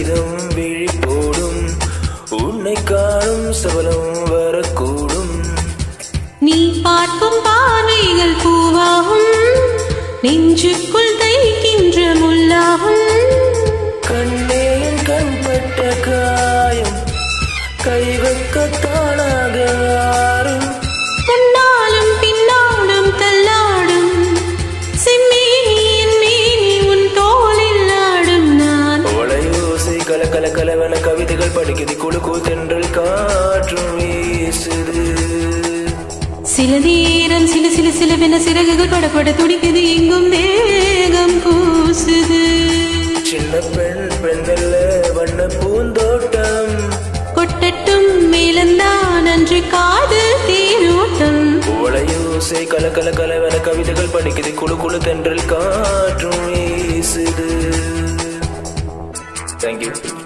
கீதம் விழி போடும் உன்னை காணும் சபலம் வரக்கூடும் நீ பார்க்கும் பார்வைகள் பூவாகும் நெஞ்சுக்குள் தைக்கின்ற முல்லாகும் கண்ணே என் கண்பட்ட காயம் கை வைக்க தானாக ஆறும் முன்னாலும் பின்னாலும் தள்ளாடும் செம்மேனி என் மேனி உன் தோளில் ஆடும் நான் ஓலையோசை கல கல கலவன கவிதைகள் படிக்குது குழு கூ தென்றல் காற்றும் வீசுது சில நேரம் சில சில சிலவென சிறகுகள் படப்பட துடிக்குது எங்கும் தேகம் பூசுது சின்ன பெண் பெண்கள வண்ண பூந்தோட்டம் கொட்டட்டும் மேலந்தான் அன்று காதல் தேரோட்டம் ஓலையோசை கல கல கலவன கவிதைகள் படிக்குது குழு குழு தென்றல் காற்றும் வீசுது தேங்க்யூ